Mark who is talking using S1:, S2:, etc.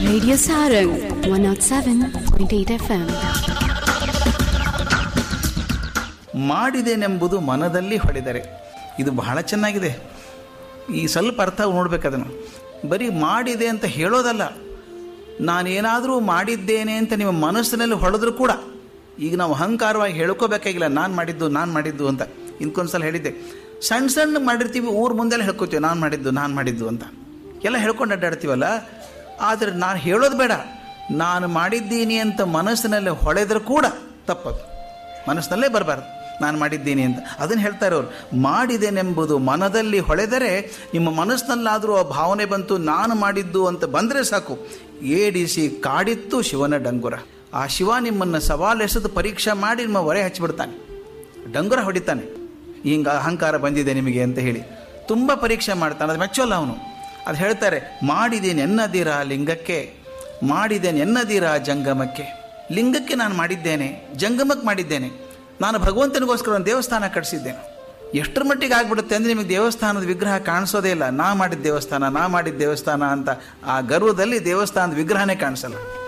S1: Radio Sarang 107.8 FM.
S2: ಮಾಡಿದೇನೆಂಬುದು ಮನದಲ್ಲಿ ಹೊಡೆದರೆ ಇದು ಬಹಳ ಚೆನ್ನಾಗಿದೆ ಈ ಸ್ವಲ್ಪ ಅರ್ಥ ನೋಡ್ಬೇಕದನ್ನು ಬರೀ ಮಾಡಿದೆ ಅಂತ ಹೇಳೋದಲ್ಲ ನಾನೇನಾದರೂ ಮಾಡಿದ್ದೇನೆ ಅಂತ ನಿಮ್ಮ ಮನಸ್ಸಿನಲ್ಲಿ ಹೊಡೆದ್ರೂ ಕೂಡ ಈಗ ನಾವು ಅಹಂಕಾರವಾಗಿ ಹೇಳ್ಕೋಬೇಕಾಗಿಲ್ಲ ನಾನು ಮಾಡಿದ್ದು ನಾನು ಮಾಡಿದ್ದು ಅಂತ ಇಂಕೊಂದ್ಸಲ ಹೇಳಿದ್ದೆ ಸಣ್ಣ ಸಣ್ಣ ಮಾಡಿರ್ತೀವಿ ಊರ ಮುಂದೆಲ್ಲ ಹೇಳ್ಕೊತೀವಿ ನಾನು ಮಾಡಿದ್ದು ನಾನು ಮಾಡಿದ್ದು ಅಂತ ಎಲ್ಲ ಹೇಳ್ಕೊಂಡು ಅಡ್ಡಾಡ್ತೀವಲ್ಲ ಆದರೆ ನಾನು ಹೇಳೋದು ಬೇಡ ನಾನು ಮಾಡಿದ್ದೀನಿ ಅಂತ ಮನಸ್ಸಿನಲ್ಲಿ ಹೊಳೆದ್ರೆ ಕೂಡ ತಪ್ಪದು ಮನಸ್ಸಿನಲ್ಲೇ ಬರಬಾರ್ದು ನಾನು ಮಾಡಿದ್ದೀನಿ ಅಂತ ಅದನ್ನು ಹೇಳ್ತಾರೆ ಅವರು ಮಾಡಿದೇನೆಂಬುದು ಮನದಲ್ಲಿ ಹೊಳೆದರೆ ನಿಮ್ಮ ಮನಸ್ಸಿನಲ್ಲಾದರೂ ಆ ಭಾವನೆ ಬಂತು ನಾನು ಮಾಡಿದ್ದು ಅಂತ ಬಂದರೆ ಸಾಕು ಏಡಿಸಿ ಕಾಡಿತ್ತು ಶಿವನ ಡಂಗುರ ಆ ಶಿವ ನಿಮ್ಮನ್ನು ಸವಾಲೆಸೆದು ಪರೀಕ್ಷೆ ಮಾಡಿ ನಿಮ್ಮ ಹೊರೆ ಹಚ್ಚಿಬಿಡ್ತಾನೆ ಡಂಗುರ ಹೊಡಿತಾನೆ ಹಿಂಗೆ ಅಹಂಕಾರ ಬಂದಿದೆ ನಿಮಗೆ ಅಂತ ಹೇಳಿ ತುಂಬ ಪರೀಕ್ಷೆ ಮಾಡ್ತಾನೆ ಅದು ಮೆಚ್ಚೋಲ್ಲ ಅವನು ಅದು ಹೇಳ್ತಾರೆ ಮಾಡಿದ್ದೇನೆ ಎನ್ನದಿರ ಲಿಂಗಕ್ಕೆ ಮಾಡಿದ್ದೇನೆ ಎನ್ನದಿರ ಜಂಗಮಕ್ಕೆ ಲಿಂಗಕ್ಕೆ ನಾನು ಮಾಡಿದ್ದೇನೆ ಜಂಗಮಕ್ಕೆ ಮಾಡಿದ್ದೇನೆ ನಾನು ಭಗವಂತನಿಗೋಸ್ಕರ ಒಂದು ದೇವಸ್ಥಾನ ಕಟ್ಟಿಸಿದ್ದೇನೆ ಎಷ್ಟರ ಮಟ್ಟಿಗೆ ಆಗ್ಬಿಡುತ್ತೆ ಅಂದರೆ ನಿಮಗೆ ದೇವಸ್ಥಾನದ ವಿಗ್ರಹ ಕಾಣಿಸೋದೇ ಇಲ್ಲ ನಾ ಮಾಡಿದ ದೇವಸ್ಥಾನ ನಾ ಮಾಡಿದ ದೇವಸ್ಥಾನ ಅಂತ ಆ ಗರ್ವದಲ್ಲಿ ದೇವಸ್ಥಾನದ ವಿಗ್ರಹನೇ ಕಾಣಿಸಲ್ಲ